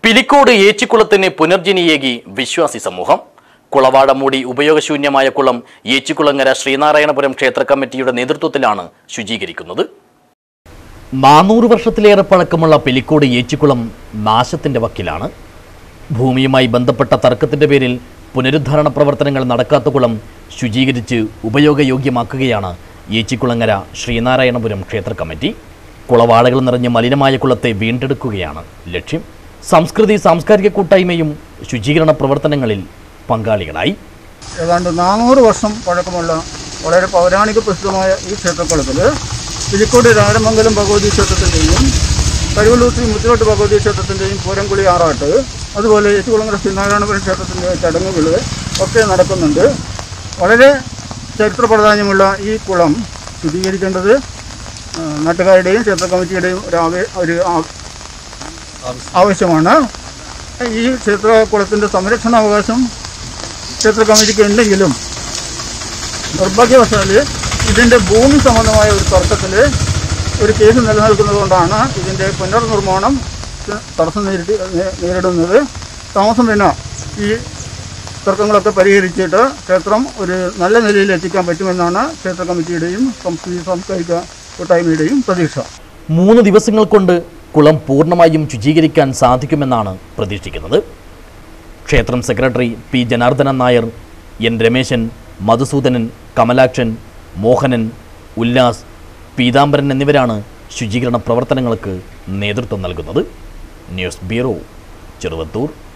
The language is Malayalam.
പിലിക്കോട് ഏച്ചിക്കുളത്തിന് പുനർജനിയേകി വിശ്വാസി സമൂഹം കുളവാട മൂടി ഉപയോഗശൂന്യമായ കുളം ഏച്ചിക്കുളങ്ങര ശ്രീനാരായണപുരം ക്ഷേത്ര കമ്മിറ്റിയുടെ നേതൃത്വത്തിലാണ് ശുചീകരിക്കുന്നത് നാനൂറ് വർഷത്തിലേറെ പഴക്കമുള്ള പിലിക്കോട് ഏച്ചിക്കുളം നാശത്തിന്റെ വക്കിലാണ് ഭൂമിയുമായി ബന്ധപ്പെട്ട തർക്കത്തിന്റെ പേരിൽ പുനരുദ്ധാരണ പ്രവർത്തനങ്ങൾ നടക്കാത്ത കുളം ശുചീകരിച്ച് ഉപയോഗയോഗ്യമാക്കുകയാണ് ഏച്ചിക്കുളങ്ങര ശ്രീനാരായണപുരം ക്ഷേത്ര കമ്മിറ്റി കുളവാടകൾ നിറഞ്ഞ് മലിനമായ കുളത്തെ വീണ്ടെടുക്കുകയാണ് ലക്ഷ്യം സംസ്കൃതി സാംസ്കാരിക കൂട്ടായ്മയും ശുചീകരണ പ്രവർത്തനങ്ങളിൽ പങ്കാളികളായി ഏതാണ്ട് നാനൂറ് വർഷം പഴക്കമുള്ള വളരെ പൗരാണിക പ്രസിദ്ധമായ ഈ ക്ഷേത്രക്കുളത്തിൽ പിലിക്കോട് രാരമംഗലം ഭഗവതി ക്ഷേത്രത്തിൻ്റെയും കരുവല്ലൂർ ശ്രീ മുത്തിലോട്ട് ഭഗവതി ക്ഷേത്രത്തിൻ്റെയും പൂരംകുളി ആറാട്ട് അതുപോലെ ഏറ്റുകുളങ്ങര ശ്രീനാരായണപുരം ക്ഷേത്രത്തിൻ്റെ ചടങ്ങുകൾ ഒക്കെ നടക്കുന്നുണ്ട് വളരെ ചരിത്ര പ്രാധാന്യമുള്ള ഈ കുളം ശുദ്ധീകരിക്കേണ്ടത് ആ, നാട്ടുകാരുടെയും ക്ഷേത്ര കമ്മിറ്റിയുടെയും ഒരു ആവേ ഒരു ആ- ആവശ്യമാണ് ഈ ക്ഷേത്രക്കുളത്തിൻ്റെ സംരക്ഷണാവകാശം ക്ഷേത്ര കമ്മിറ്റിക്ക് ഉണ്ടെങ്കിലും നിർഭാഗ്യവശാൽ ഇതിൻ്റെ ഭൂമി സംബന്ധമായ ഒരു തർക്കത്തിൽ ഒരു കേസ് നിലനിൽക്കുന്നത് കൊണ്ടാണ് ഇതിൻ്റെ പുനർനിർമ്മാണം തടസ്സം നേരിട്ട് നേ- നേരിടുന്നത് താമസം പിന്നെ ഈ തർക്കങ്ങളൊക്കെ പരിഹരിച്ചിട്ട് ക്ഷേത്രം ഒരു നല്ല നിലയിൽ എത്തിക്കാൻ പറ്റുമെന്നാണ് ക്ഷേത്ര കമ്മിറ്റിയുടെയും സംസ്കൃതി സാംസ്കാരിക കൂട്ടായ്മയുടെയും പ്രതീക്ഷ മൂന്ന് ദിവസങ്ങൾ കൊണ്ട് കുളം പൂർണ്ണമായും ശുചീകരിക്കാൻ സാധിക്കുമെന്നാണ് പ്രതീക്ഷിക്കുന്നത് ക്ഷേത്രം secretary P Janardhanan Nair N Rameshan Madhusoodanan Kamalakshan Mohanan Ullas Peethambaran എന്നിവരാണ് ശുചീകരണ പ്രവർത്തനങ്ങൾക്ക് നേതൃത്വം നൽകുന്നത് ന്യൂസ് ബ്യൂറോ ചെറുവത്തൂർ